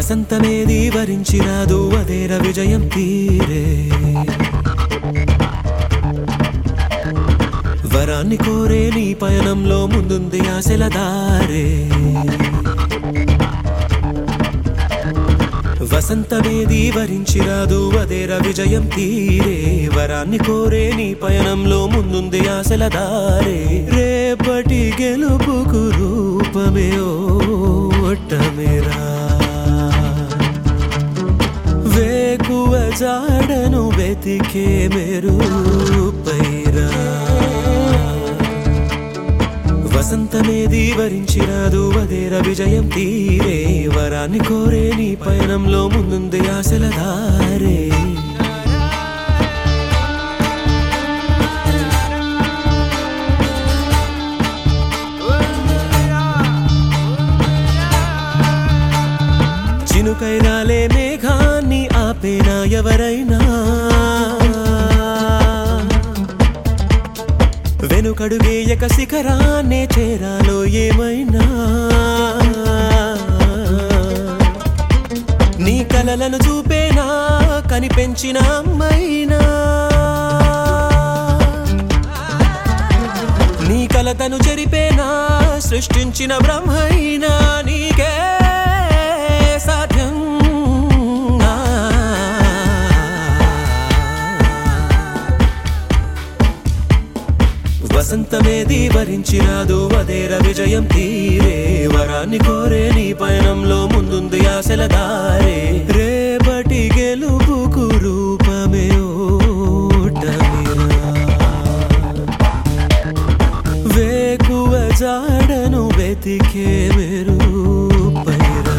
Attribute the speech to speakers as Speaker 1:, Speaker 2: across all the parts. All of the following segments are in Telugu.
Speaker 1: వసంతమేది వరించి రాదు అదేర విజయం తీరే వరాన్ని కోరే నీ పయనంలో ముందుంది ఆశల దారే వసంతమేది వరించి రాదు అదేర విజయం తీరే వరాన్ని కోరే నీ పయనంలో ముందుంది ఆశల దారే రేపటి గెలుపుకు రూపమే ఓటమిరా వేకువ జాడను వెతికే మెరు పైరా వసంతమేది వరించి రాదు అదేర విజయం తీరే వరాన్ని కోరే నీ పయనంలో ముందుంది ఆశల దారే చినుకైనాలే మేఘాన్ని ఆపేనా ఎవరైనా వెనుకడుగేయక శిఖరాన్నే చేరాలో ఏమైనా నీ కలలను చూపేనా కనిపెంచిన అమ్మైనా నీ కలతను చెరిపేనా సృష్టించిన బ్రహ్మైనా నీకే సాధ్యం వసంతమేది వరించి రాదు అదేర విజయం తీరే వరాన్ని కోరే నీ పయనంలో ముందుంది ఆశల దారే రేపటి గెలుపుకు రూపమే ఓటమిరా వేకువ జాడను వెతికే మెరు పైరా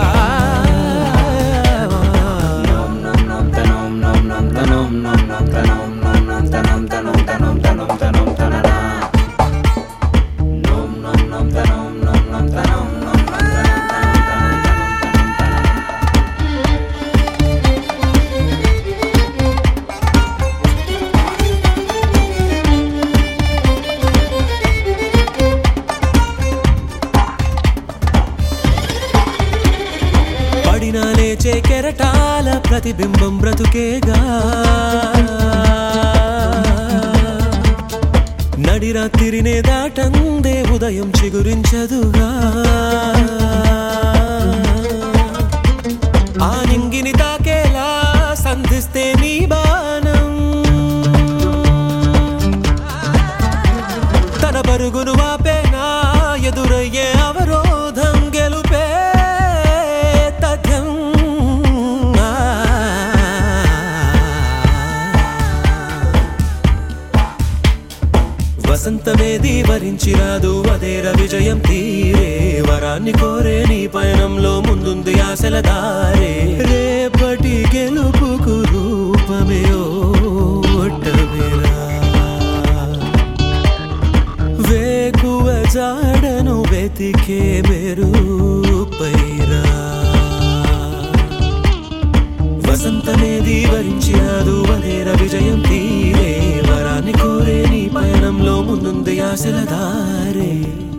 Speaker 1: పడినా లేచే కెరటాల ప్రతిబింబం బ్రతుకేగా నడిరాత్రినే దాటందే ఉదయం చిగురించదుగా ఆ నింగిని తాకేలా సంధిస్తే నీ బాణం తన పరుగును వాపేనా ఎదురయ్యే అవరోధం గెలుపే తథ్యం వసంతమేది వరించి రాదు అదేర విజయం తీరే వరాన్ని కోరే నీ పయనంలో ముందుంది ఆశల దారే రేపటి గెలుపుకు రూపమే ఓటమిరా వేకువ జాడను వెతికే మెరు పైరా వసంతమేది వరించి రాదు అదేర విజయం తీరే వరాన్ని కోరే నీ పయనంలో ముందుంది ఆశల దారే